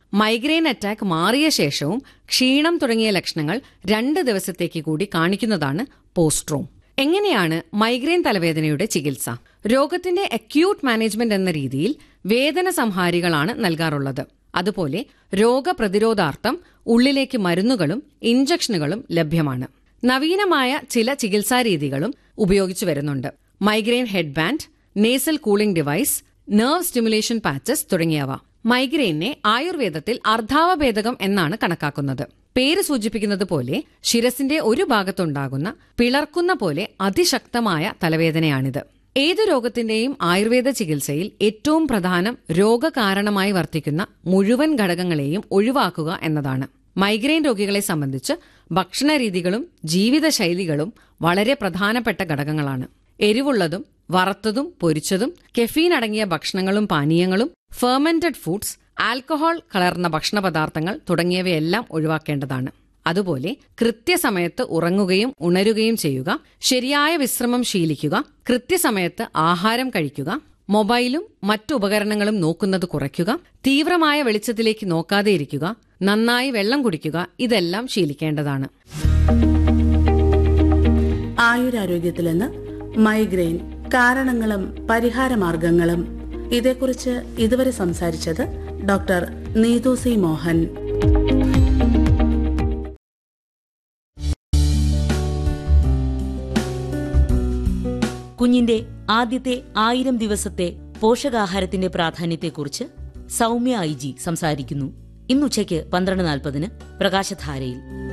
migraine attack മാറിയ ശേഷവും ക്ഷീണം തുടങ്ങിയ ലക്ഷണങ്ങൾ രണ്ട് ദിവസത്തേക്ക് കൂടി കാണിക്കുന്നതാണ് പോസ്ട്രോം എങ്ങനെയാണ് മൈഗ്രെയിൻ തലവേദനയുടെ ചികിത്സ രോഗത്തിന്റെ അക്യൂട്ട് മാനേജ്മെന്റ് എന്ന രീതിയിൽ വേദന സംഹാരികളാണ് നൽകാറുള്ളത് അതുപോലെ രോഗപ്രതിരോധാർത്ഥം ഉള്ളിലേക്ക് മരുന്നുകളും ഇഞ്ചക്ഷനുകളും ലഭ്യമാണ് നവീനമായ ചില ചികിത്സാ രീതികളും ഉപയോഗിച്ചു വരുന്നുണ്ട് migraine head band nasal cooling device nerve stimulation patches തുടങ്ങിയവ മൈഗ്രെയിനെ ആയുർവേദത്തിൽ അർദ്ധാവഭേദകം എന്നാണ് കണക്കാക്കുന്നത് പേര് സൂചിപ്പിക്കുന്നത് പോലെ ശിരസിന്റെ ഒരു ഭാഗത്തുണ്ടാകുന്ന പിളർക്കുന്ന പോലെ അതിശക്തമായ തലവേദനയാണിത് ഏതു രോഗത്തിന്റെയും ആയുർവേദ ചികിത്സയിൽ ഏറ്റവും പ്രധാനം രോഗകാരണമായി വർത്തിക്കുന്ന മുഴുവൻ ഘടകങ്ങളെയും ഒഴിവാക്കുക എന്നതാണ് മൈഗ്രെയിൻ രോഗികളെ സംബന്ധിച്ച് ഭക്ഷണരീതികളും ജീവിതശൈലികളും വളരെ പ്രധാനപ്പെട്ട ഘടകങ്ങളാണ് എരിവുള്ളതും വറുത്തതും പൊരിച്ചതും കെഫീൻ അടങ്ങിയ ഭക്ഷണങ്ങളും പാനീയങ്ങളും ഫെർമെന്റഡ് ഫുഡ്സ് ആൽക്കഹോൾ കലർന്ന ഭക്ഷണപദാർത്ഥങ്ങൾ തുടങ്ങിയവയെല്ലാം ഒഴിവാക്കേണ്ടതാണ് അതുപോലെ കൃത്യസമയത്ത് ഉറങ്ങുകയും ഉണരുകയും ചെയ്യുക ശരിയായ വിശ്രമം ശീലിക്കുക കൃത്യസമയത്ത് ആഹാരം കഴിക്കുക മൊബൈലും മറ്റു ഉപകരണങ്ങളും നോക്കുന്നത് കുറയ്ക്കുക തീവ്രമായ വെളിച്ചത്തിലേക്ക് നോക്കാതെ ഇരിക്കുക നന്നായി വെള്ളം കുടിക്കുക ഇതെല്ലാം ശീലിക്കേണ്ടതാണ് ആയുരാരോഗ്യത്തിൽ നിന്ന് മൈഗ്രെയിൻ കാരണങ്ങളും പരിഹാരമാർഗങ്ങളും ഇതേക്കുറിച്ച് ഇതുവരെ സംസാരിച്ചത് ഡോക്ടർ നീതു സി മോഹൻ കുഞ്ഞിന്റെ ആദ്യത്തെ ആയിരം ദിവസത്തെ പോഷകാഹാരത്തിന്റെ പ്രാധാന്യത്തെക്കുറിച്ച് സൗമ്യ ഐ ജി സംസാരിക്കുന്നു ഇന്നുച്ചയ്ക്ക് പന്ത്രണ്ട് നാൽപ്പതിന് പ്രകാശധാരയിൽ